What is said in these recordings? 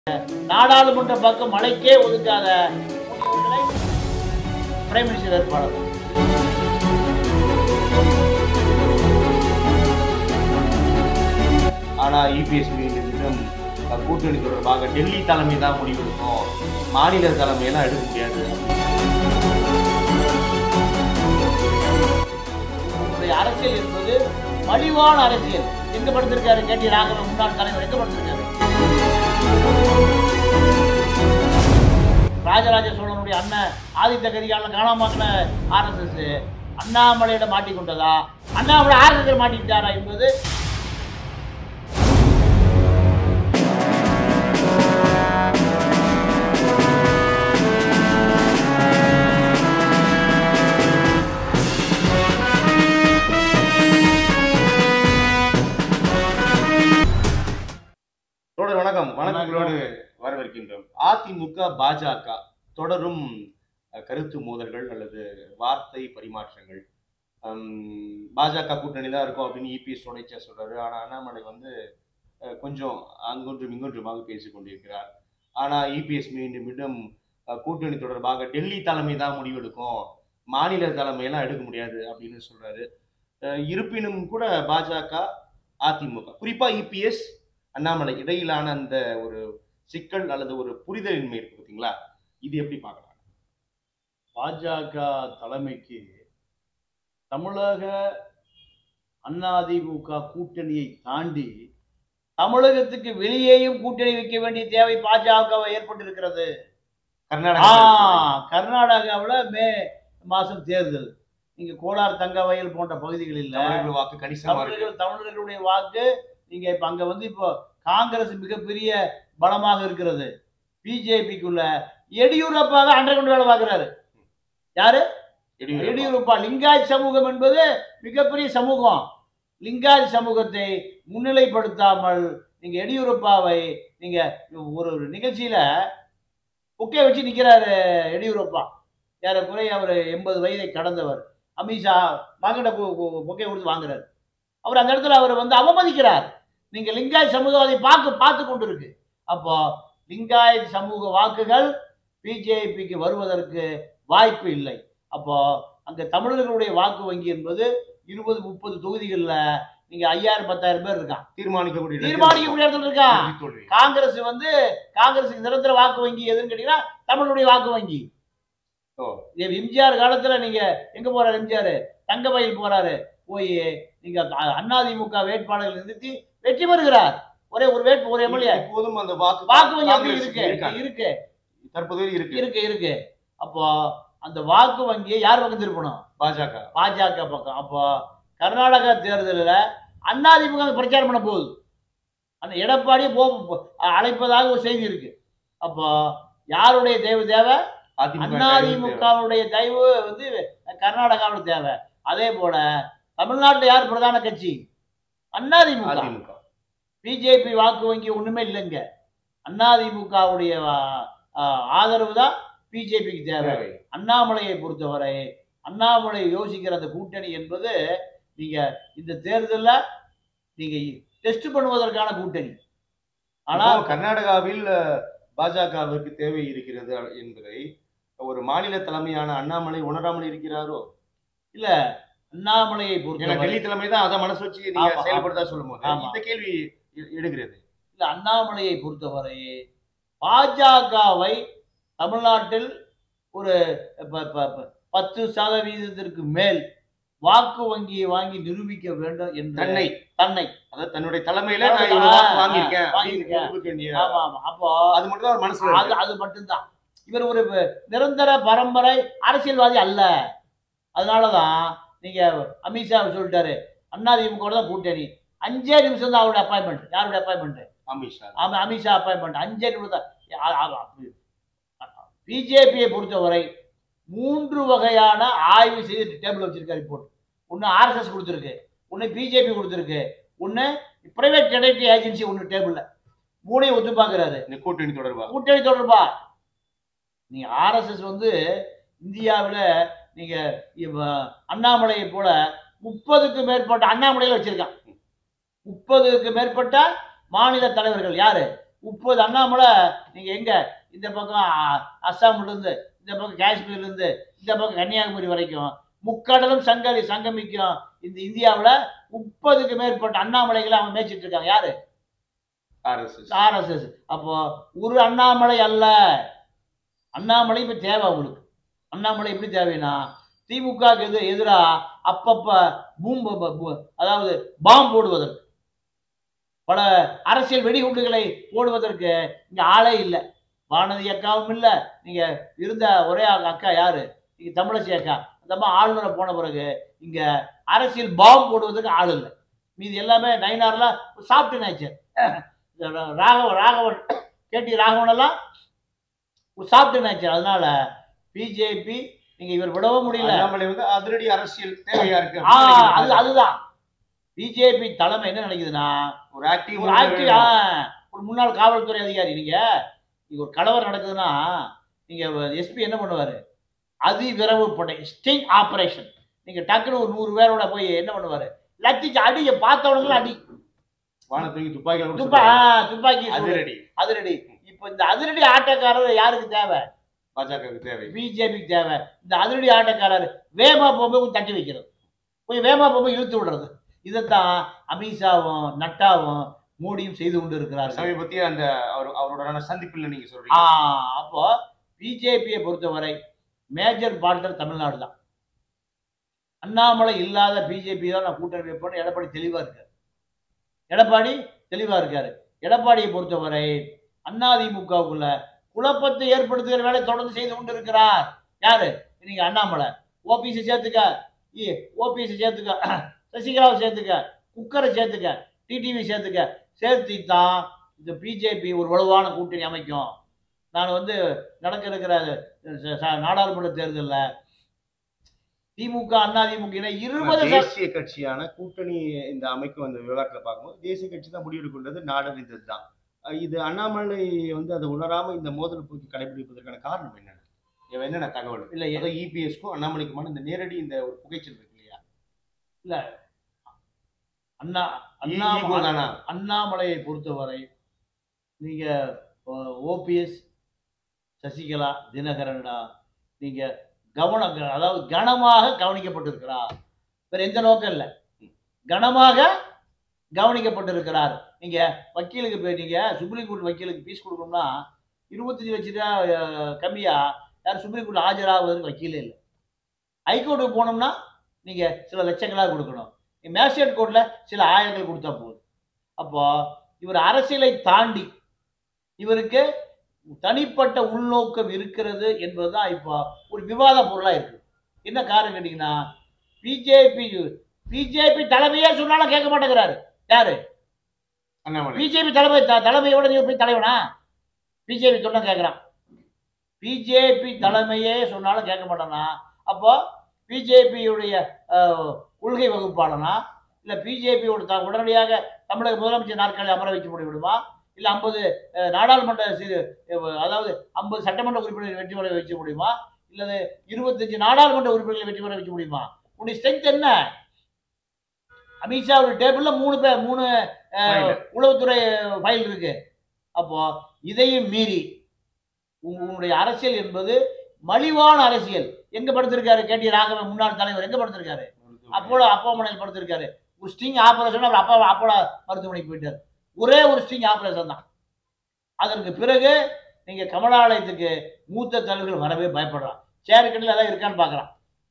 நாடாளுமன்ற பக்கம் மழைக்கே ஒதுக்காத முனிவர்களை prime minister வேட்பாளர் ஆனா இபிஎஸ் மீண்டும் கூட்டணி தொடர்பாக டெல்லி தலைமை தான் முடிவெடுக்கும் மாநில தலைமையெல்லாம் எடுக்க முடியாது இவருடைய அரசியல் என்பது மலிவான அரசியல் எங்க படுத்திருக்காரு கேட்டி ராகவன் முன்னாள் தலைவர் எங்க படுத்திருக்காரு ராஜராஜ சோழனுடைய அண்ணன் ஆதித்த கரிகாலன் காணாமக்கின ஆர்எஸ்எஸ் அண்ணாமலையிட மாட்டிக்கொண்டதா அண்ணாமலை ஆர்எஸ்எஸ் மாட்டிக்கிட்டாரா என்பது தொடர் வணக்கம் வணக்கங்களோடு வரவேற்கின்றோம் அதிமுக பாஜக தொடரும் அஹ், கருத்து மோதல்கள் அல்லது வார்த்தை பரிமாற்றங்கள் ஹம், பாஜக கூட்டணி தான் இருக்கும் அப்படின்னு இபிஎஸ் உடைச்சா சொல்றாரு ஆனா அண்ணாமலை வந்து அஹ், கொஞ்சம் அங்கொன்றும் இங்கொன்றுமாக பேசிக் கொண்டிருக்கிறார் ஆனா இபிஎஸ் மீண்டும் மீண்டும் அஹ், கூட்டணி தொடர்பாக டெல்லி தலைமை தான் முடிவெடுக்கும் மாநில தலைமையெல்லாம் எடுக்க முடியாது அப்படின்னு சொல்றாரு அஹ், இருப்பினும் கூட பாஜக அதிமுக குறிப்பா இபிஎஸ் அண்ணாமலை இடையிலான அந்த ஒரு சிக்கல் அல்லது ஒரு புரிதலின்மை இருக்கு பார்த்தீங்களா இது எப்படி பார்க்கலாம் பாஜக தலைமைக்கு தமிழக அதிமுக கூட்டணியை தாண்டி தமிழகத்துக்கு வெளியேயும் கூட்டணி வைக்க வேண்டிய தேவை பாஜக ஏற்பட்டிருக்கிறது ஆ, கர்நாடகா கர்நாடகாவுல மே மாசம் தேர்தல் நீங்க கோலார் தங்க வயல் போன்ற பகுதிகளில் தமிழர்கள் வாக்கு கணிசமா இருக்கு தமிழர்கள் தமிழர்களுடைய வாக்கு நீங்க இப்ப அங்க வந்து இப்போ காங்கிரஸ் மிகப்பெரிய பலமாக இருக்கிறது பிஜேபிக்குள்ள எடியூரப்பாக அண்டர் கொண்டு வேலை பார்க்கிறாரு யாரு எடியூரப்பா. எடியூரப்பா லிங்காயத் சமூகம் என்பது மிகப்பெரிய சமூகம் லிங்காயத் சமூகத்தை முன்னிலைப்படுத்தாமல் நீங்க எடியூரப்பாவை நீங்க ஒரு ஒரு நிகழ்ச்சியில புக்கை வச்சு நிக்கிறாரு எடியூரப்பா ஏறக்குறைய அவர் எண்பது வயதை கடந்தவர் அமித்ஷா மகனை புக்கை கொடுத்து வாங்குறாரு அவர் அந்த இடத்துல அவர் வந்து அவமதிக்கிறார் நீங்க லிங்காயத் சமூகம் அதை பார்க்க பார்த்து கொண்டு இருக்கு அப்போ லிங்காயத் சமூக வாக்குகள் பிஜேபிக்கு வருவதற்கு வாய்ப்பு இல்லை அப்போ அங்க தமிழர்களுடைய வாக்கு வங்கி என்பது இருபது முப்பது தொகுதிகளில் நீங்க ஐயாயிரம் பத்தாயிரம் பேர் இருக்கான் தீர்மானிக்கக்கூடிய இடத்தில் தீர்மானிக்கக்கூடிய இடத்துல இருக்கான் வெற்றி தோல்வி. காங்கிரஸ் வந்து காங்கிரஸுக்கு நிரந்தர வாக்கு வங்கி எதுன்னு கேட்டீங்கன்னா தமிழுடைய வாக்கு வங்கி ஓ. இது எம்ஜிஆர் காலத்துல நீங்க எங்க போறாரு எம்ஜிஆர் தங்கமயில் போறாரு போய் நீங்க அ- அதிமுக வேட்பாளர்கள் நிறுத்தி வெற்றி பெறுகிறார் ஒரே ஒரு வேட்பு ஒரு எம்எல்ஏ இப்போதும் அந்த வாக்கு வாக்கு வங்கி அப்படி காங்கிரஸ் இருக்கு இருக்காங்க. இருக்கு தற்போது இருக்கு இருக்கு இருக்கு அப்போ அந்த வாக்கு வங்கியை யார் பக்கம் திருப்பணும் பாஜக பாஜக பக்கம் அப்போ கர்நாடகா தேர்தலில் அதிமுக அங்க பிரச்சாரம் பண்ண போகுது அந்த எடப்பாடியை போ போ- அழைப்பதாக ஒரு செய்தி இருக்கு அப்போ யாருடைய தேவை தேவை அதிமுக அதிமுகவுடைய தயவு வந்து கர்நாடகாவோட தேவை அதே போல தமிழ்நாட்டில் யார் பிரதான கட்சி அதிமுக அதிமுக பிஜேபி வாக்கு வங்கி ஒண்ணுமே இல்லைங்க அதிமுகவுடைய ஆதரவு தான் பிஜேபிக்கு தேவை தேவை. அண்ணாமலையை பொறுத்தவரை அண்ணாமலை யோசிக்கிற அந்த கூட்டணி என்பது நீங்க இந்த தேர்தல்ல நீங்க டெஸ்ட் பண்ணுவதற்கான கூட்டணி ஆனா இப்போ கர்நாடகாவில் அஹ், பாஜகவிற்கு தேவை இருக்கிறது என்பதை ஒரு மாநில தலைமையான அண்ணாமலை உணராமல் இருக்கிறாரோ இல்ல அண்ணாமலையை ஏன்னா பொறுத்தவரை டெல்லி தலைமை தான் அதை மனசு வச்சு நீங்க ஆமா, செயல்படுத்தா சொல்லும் போது ஆமா. இந்த கேள்வி எ- எடுக்கிறது இல்ல அண்ணாமலையை பொறுத்தவரை பாஜகவை தமிழ்நாட்டில் ஒரு ப- ப- ப- பத்து சதவீதத்திற்கு மேல் வாக்கு வங்கியை வாங்கி நிரூபிக்க வேண்டும் என்ற தன்னை தன்னை அதாவது தன்னுடைய தலைமையில தன்னுடைய- நான் இவ்வளவு வாக்கு ஆ, வாங்கியிருக்கேன் ஆ, வாங்கியிருக்கேன். அப்படின்னு நிரூபிக்க வேண்டிய- ஆமா ஆமா அப்போ அது மட்டும் தான் அவர் மனசுல அது இருக்கு. அது மட்டும்தான் இவர் ஒரு நிரந்தர பரம்பரை அரசியல்வாதி அல்ல அதனாலதான் நீங்க அமித்ஷா சொல்லிட்டாரு அதிமுக தான் கூட்டணி அஞ்சே நிமிஷம் தான் அவருடைய அப்பாயின்மெண்ட் யாருடைய அப்பாயின்மெண்ட் அமித்ஷா ஆமா அமித்ஷா அப்பாயின்மெண்ட் அஞ்சே நிமிஷம் தான் பிஜேபியை பொறுத்தவரை மூன்று வகையான ஆய்வு செய்து டேபிள் வச்சிருக்காரு ரிப்போர்ட் ஒன்று ஆர்எஸ்எஸ் கொடுத்துருக்கு ஒன்று பிஜேபி கொடுத்துருக்கு ஒன்று பிரைவேட் டெடக்டிவ் ஏஜென்சி ஒன்று டேபிளில் மூணையும் ஒத்து பார்க்குறாரு இந்த கூட்டணி தொடர்பா கூட்டணி தொடர்பா நீங்க ஆர்எஸ்எஸ் வந்து இந்தியாவில் நீங்க இவ- அண்ணாமலையை போல முப்பதுக்கு மேற்பட்ட அண்ணாமலையில வச்சிருக்கான் முப்பதுக்கு மேற்பட்ட மாநில தலைவர்கள் யாரு முப்பது அண்ணாமலை நீங்க எங்க இந்த பக்கம் அ- அஸ்ஸாம்ல இருந்து இந்த பக்கம் காஷ்மீர்ல இருந்து இந்த பக்கம் கன்னியாகுமரி வரைக்கும் முக்கடலும் சங்கரி சங்கமிக்கும் இந்த இந்தியாவுல முப்பதுக்கு மேற்பட்ட அண்ணாமலைகளை அவன் மேய்ச்சிட்டு இருக்காங்க யாரு ஆர்எஸ்எஸ் ஆர்எஸ்எஸ் அப்போ ஒரு அண்ணாமலை அல்ல அண்ணாமலை இப்ப தேவை அவங்களுக்கு அண்ணாமலை எப்படி தேவைன்னா திமுகவுக்கு எது எதிரா அப்பப்ப பூம் ப- ப- பு- அதாவது பாம் போடுவதற்கு பல அரசியல் வெடிகுண்டுகளை போடுவதற்கு இங்க ஆளே இல்லை வானதி அக்காவும் இல்லை நீங்க இருந்த ஒரே அக்கா யாரு நீங்க தமிழச்சி அக்கா அந்த அம்மா ஆளுநரை போன பிறகு இங்க அரசியல் பாம் போடுவதற்கு ஆள் இல்லை மீதி எல்லாமே நைனார்லாம் சாப்பிட்டு நேச்சர் ராகவ ராகவன் கேடி ராகவன் எல்லாம் ஒரு சாப்பிட்டு நேச்சர் அதனால பிஜேபி நீங்க இவர் விடவும் முடியல அண்ணாமலை வந்து அதிரடி அரசியல் தேவையா இருக்கு ஆ, அப்படின்னு அது நினைக்கிறாரு. அதுதான் பிஜேபி தலைமை என்ன நினைக்குதுன்னா ஒரு ஆக்டிவ் ஒரு ஆக்டிவ் ஒரு முன்னாள் காவல்துறை அதிகாரி நீங்க நீங்க ஒரு கலவரம் நடக்குதுன்னா நீங்க எஸ்பி என்ன பண்ணுவாரு அதி விரைவு படை ஸ்டிங் ஆபரேஷன் நீங்க டக்குன்னு ஒரு நூறு பேரோட போய் என்ன பண்ணுவாரு லத்திச்சு அடிய பார்த்தவனுங்களும் அடி வானத்துக்கு துப்பாக்கி துப்பா ஆ, துப்பாக்கி சூடு. அதிரடி அதிரடி இப்ப இந்த அதிரடி ஆட்டக்காரர் யாருக்கு தேவை பாஜகவுக்கு தேவை பிஜேபிக்கு தேவை இந்த அதிரடி ஆட்டக்காரர் வேமா போகும்போது கொஞ்சம் தட்டி வைக்கிறது கொஞ்சம் வேமா போகும்போது இழுத்து விடுறது இதைத்தான் அமித்ஷாவும் நட்டாவும் மோடியும் செய்து கொண்டு இருக்கிறார்கள் சமீபத்திய அந்த அவர் அவரோட சந்திப்பில் நீங்க ஆ, சொல்றீங்க அப்போ பிஜேபியை பொறுத்தவரை மேஜர் பார்டர் தமிழ்நாடு தான் அண்ணாமலை இல்லாத பிஜேபி தான் நான் கூட்டணி வைப்பேன்னு எடப்பாடி தெளிவா இருக்காரு எடப்பாடி தெளிவா இருக்காரு எடப்பாடியை பொறுத்தவரை அதிமுகவுக்குள்ள குழப்பத்தை ஏற்படுத்துகிற வேலை தொடர்ந்து செய்து கொண்டிருக்கிறார் யாரு நீங்க அண்ணாமலை ஓபிசி சேர்த்துக்க ஓபிசி சேர்த்துக்க சசிகலாவை சேர்த்துக்க குக்கரை சேர்த்துக்க டிடிவி சேர்த்துக்க சேர்த்து தான் இந்த பிஜேபி ஒரு வலுவான கூட்டணி அமைக்கும் நான் வந்து நடக்க இருக்கிற ச- ச- நாடாளுமன்ற தேர்தலில் திமுக அண்ணா திமுக இணை இருபது ச- தேசிய கட்சியான கூட்டணி இந்த அமைக்கும் அந்த விவகாரத்துல பார்க்கும்போது தேசிய கட்சி தான் முடிவு கொண்டது நாடறிந்தது தான் அஹ் இது அண்ணாமலை வந்து அதை உணராம இந்த மோதல் போக்கி கடைபிடிப்பதற்கான காரணம் என்னென்ன இவன் என்னென்ன தகவல் இல்ல எ- அதாவது இபிஎஸ்க்கும் அண்ணாமலைக்குமான இந்த நேரடி இந்த ஒரு புகைச்சல் இருக்கு இல்லையா அண்ணா ஈகோ அண்ணா தானா அண்ணாமலையை பொறுத்தவரை நீங்க ஓபிஎஸ் சசிகலா தினகரன்டா நீங்க கவன அதாவது கனமாக கவனிக்கப்பட்டிருக்கிறார் வேற எந்த நோக்கம் இல்லை கனமாக கவனிக்கப்பட்டிருக்கிறார் நீங்க வக்கீலுக்கு போயிட்டீங்க சுப்ரீம் கோர்ட் வக்கீலுக்கு ஃபீஸ் கொடுக்கணும்னா இருபத்தஞ்சு லட்ச ரூபா அஹ், கம்மியா யார் சுப்ரீம் கோர்ட் ஆஜராவதற்கு வக்கீலே இல்லை ஹைகோர்ட்டுக்கு போனோம்னா நீங்க சில லட்சங்களாக கொடுக்கணும் மேஜிஸ்ட்ரேட் கோர்ட்ல சில ஆயிரங்கள் கொடுத்தா போதும் அப்போ இவர் அரசியலை தாண்டி இவருக்கு தனிப்பட்ட உள்நோக்கம் இருக்கிறது என்பதுதான் இப்போ ஒரு விவாத பொருளா இருக்கு என்ன காரணம் கேட்டீங்கன்னா பிஜேபி பிஜேபி தலைமையே சொன்னாலும் கேட்க மாட்டேங்கிறாரு யாரு அண்ணாமலை பிஜேபி தலைமை த- தலைமையோட நீ போய் தலைவனா பிஜேபி சொன்னா கேட்குறான் பிஜேபி தலைமையே சொன்னாலும் கேட்க மாட்டானா அப்போ பிஜேபியுடைய கொள்கை வகுப்பாளனா இல்லை பிஜேபியோட த உடனடியாக தமிழக முதலமைச்சர் நாற்காலி அமர வைக்க முடியுமா இல்லை ஐம்பது நாடாளுமன்ற சிறு அஹ், அதாவது ஐம்பது சட்டமன்ற உறுப்பினர்கள் வெற்றி பெற வைக்க முடியுமா இல்லது இருபத்தஞ்சு நாடாளுமன்ற உறுப்பினர்களை வெற்றி பெற வைக்க முடியுமா உன்னுடைய ஸ்ட்ரென்த் என்ன அமித்ஷாவுடைய டேபிள்ல மூணு பேர் மூணு அஹ், File. உளவுத்துறை ஃபைல் இருக்கு அப்போ இதையும் மீறி உங்க- உங்களுடைய அரசியல் என்பது மலிவான அரசியல் எங்க படுத்திருக்காரு கேடி ராகவன் முன்னாள் தலைவர் எங்க படுத்திருக்காரு அப்போலோ அப்போமனையில் படுத்திருக்காரு ஒரு ஸ்டிங் ஆபரேஷன் அவர் அப்பா அப்போலோ மருத்துவமனைக்கு போயிட்டார் ஒரே ஒரு ஸ்டிங் ஆபரேஷன் தான் அதற்கு பிறகு நீங்க கமலாலயத்துக்கு மூத்த தலைவர்கள் வரவே பயப்படுறான் சேருக்கடியில் ஏதாவது இருக்கான்னு பார்க்கறான்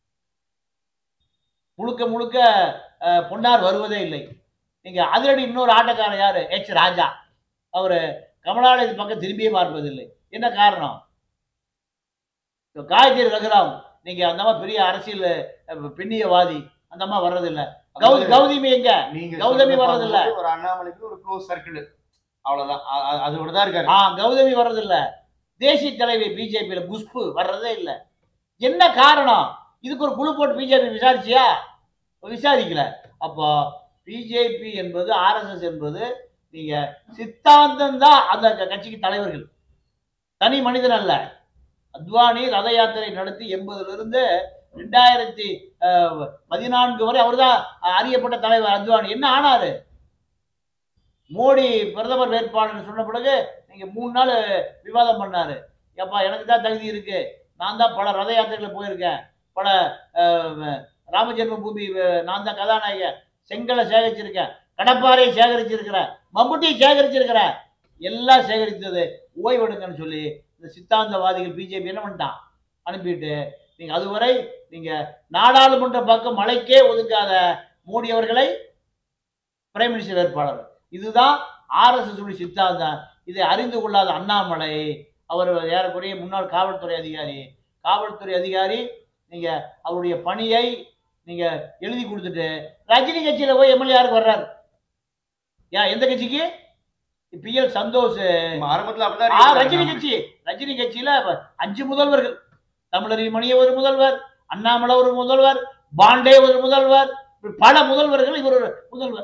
முழுக்க முழுக்க அஹ், பொன்னார் வருவதே இல்லை நீங்க அதிரடி இன்னொரு ஆட்டக்காரர் யாரு எச் ராஜா அவரு கமலாலயத்து பக்கம் திரும்பியே பார்ப்பதில்லை என்ன காரணம் இப்ப காயத்ரி ரகுராம் நீங்க அந்த மாதிரி பெரிய அரசியல் அஹ், பெண்ணியவாதி அந்த மாதிரி வர்றதில்லை கௌதி கௌதமி எங்க நீங்க கௌதமி சொல்றத வர்றதில்ல. பார்க்கும்போது ஒரு அண்ணாமலைக்கு ஒரு க்ளோஸ் சர்க்கிள் அவ்வளவுதான் அ- அ- அதோட தான் இருக்காரு ஆ கௌதமி வர்றதில்ல தேசிய தலைவி பிஜேபியில குஷ்பு வர்றதே இல்லை என்ன காரணம் இதுக்கு ஒரு குழு போட்டு பிஜேபி விசாரிச்சியா விசாரிக்கல அப்போ பிஜேபி என்பது ஆர்எஸ்எஸ் என்பது நீங்க சித்தாந்தம் தான் அந்த க- கட்சிக்கு தலைவர்கள் தனி மனிதன் அல்ல அத்வானி ரத யாத்திரை நடத்தி எண்பதுல இருந்து ரெண்டாயிரத்தி அஹ், பதினான்கு வரை அவர்தான் அறியப்பட்ட தலைவர் அத்வானி என்ன ஆனாரு மோடி பிரதமர் வேட்பாளர் சொன்ன பிறகு நீங்க மூணு நாள் விவாதம் பண்ணாரு ஏப்பா எனக்கு தான் தகுதி இருக்கு நான் தான் பல ரத யாத்திரைகளை போயிருக்கேன் பல அஹ், ராமஜென்ம பூமி அஹ், நான் தான் கதாநாயகன் செங்கலை சேகரிச்சிருக்கேன் கடப்பாறையை சேகரிச்சிருக்கிறேன் மம்புட்டியை சேகரிச்சிருக்கிறேன் எல்லாம் சேகரித்தது ஓய்வெடுங்கன்னு சொல்லி இந்த சித்தாந்தவாதிகள் பிஜேபி என்ன பண்ணிட்டான் அனுப்பிட்டு நீங்க அதுவரை நீங்க நாடாளுமன்ற பக்கம் மலைக்கே ஒதுக்காத மோடி அவர்களை பிரைம் மினிஸ்டர் வேட்பாளர் இதுதான் ஆர்எஸ்எஸ் உடைய சித்தாந்தம் இதை அறிந்து கொள்ளாத அண்ணாமலை அவர் ஏறக்குறைய முன்னாள் காவல்துறை அதிகாரி காவல்துறை அதிகாரி நீங்க அவருடைய பணியை நீங்க எழுதி கொடுத்துட்டு ரஜினி கட்சியில போய் எம்எல்ஏ யாருக்கு வர்றாரு ஏன் எந்த கட்சிக்கு பி எல் சந்தோஷ் நம்ம ஆரம்பத்துல ஆ, அப்படிதான் ரஜினி இருக்கு. கட்சி ரஜினி கட்சியில இப்ப அஞ்சு முதல்வர்கள் தமிழறி மணிய ஒரு முதல்வர் அண்ணாமலை ஒரு முதல்வர் பாண்டே ஒரு முதல்வர் இப்படி பல முதல்வர்கள் இவர் ஒரு முதல்வர்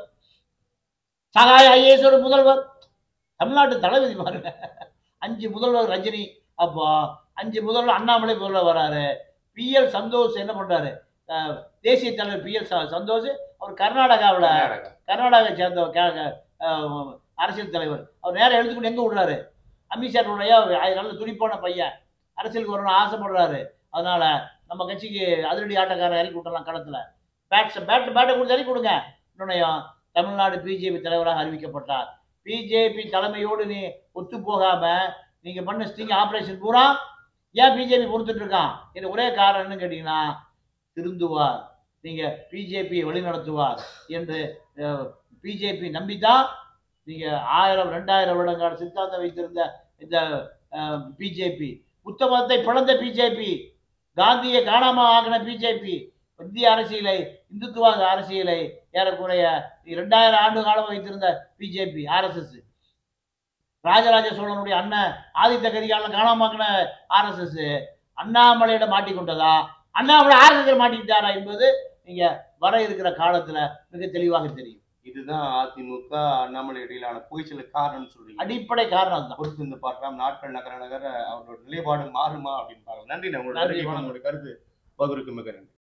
சகாய ஐஏஎஸ் ஒரு முதல்வர் தமிழ்நாட்டு தளபதி பாருங்க அஞ்சு முதல்வர் ரஜினி அப்போ அஞ்சு முதல்வர் அண்ணாமலை முதல்வர் வராரு பி எல் சந்தோஷ் என்ன பண்றாரு அஹ், தேசிய தலைவர் பி எல் சந்தோஷ் அவர் கர்நாடகாவில் கர்நாடகா. கர்நாடகா சேர்ந்த கே- கே- அஹ் அரசியல் தலைவர் அவர் நேரம் எழுத்துக்கொண்டு எங்க விடுறாரு அமித்ஷாருடைய நல்ல துடிப்பான பையன் அரசியலுக்கு வரணும்னு ஆசைப்படுறாரு அதனால நம்ம கட்சிக்கு அதிரடி ஆட்டக்காரர் இறக்கி விட்டுறலாம் களத்துல பேட்ஸ் பேட் பேட்டை கொடுத்து இறக்கி கொடுங்க இன்னொன்னையும் தமிழ்நாடு பிஜேபி தலைவராக அறிவிக்கப்பட்டார் பிஜேபி தலைமையோடு நீ ஒத்து போகாம நீங்க பண்ண ஸ்டிங் ஆபரேஷன் பூரா ஏன் பிஜேபி பொறுத்துட்டு இருக்கான் இது ஒரே காரணம் என்னன்னு கேட்டீங்கன்னா திருந்துவார் நீங்க பிஜேபியை வழிநடத்துவார் என்று பிஜேபி நம்பித்தான் நீங்க ஆயிரம் ரெண்டாயிரம் வருடங்கால சித்தாந்தம் வைத்திருந்த இந்த பிஜேபி புத்த மதத்தை பிளந்த பிஜேபி காந்தியை காணாம ஆகின பிஜேபி இந்திய அரசியலை இந்துத்துவ அரசியலை ஏறக்குறைய இரண்டாயிரம் ஆண்டு காலம் வைத்திருந்த பிஜேபி ஆர்எஸ்எஸ் ராஜராஜ சோழனுடைய அண்ணன் ஆதித்த கரிகாலன் காணாமாக்கின ஆர்எஸ்எஸ் அண்ணாமலையிட மாட்டிக்கொண்டதா அண்ணாமலை ஆர்எஸ்எஸ் மாட்டிக்கிட்டாரா என்பது நீங்க வர இருக்கிற காலத்துல மிக தெளிவாக தெரியும் இதுதான் அதிமுக அண்ணாமலை இடையிலான புகைச்சலுக்கு காரணம்னு சொல்றீங்க அடிப்படை காரணம் தான் பொறுத்து இருந்து பார்க்கலாம் நாட்கள் நகர நகர அவரோட நிலைப்பாடு மாறுமா அப்படின்னு பார்க்கலாம் நன்றி நம்மளோட நன்றி, வருகைக்கு வணக்கம். நம்மளுடைய கருத்து பகிர்வுக்கு மிக நன்றி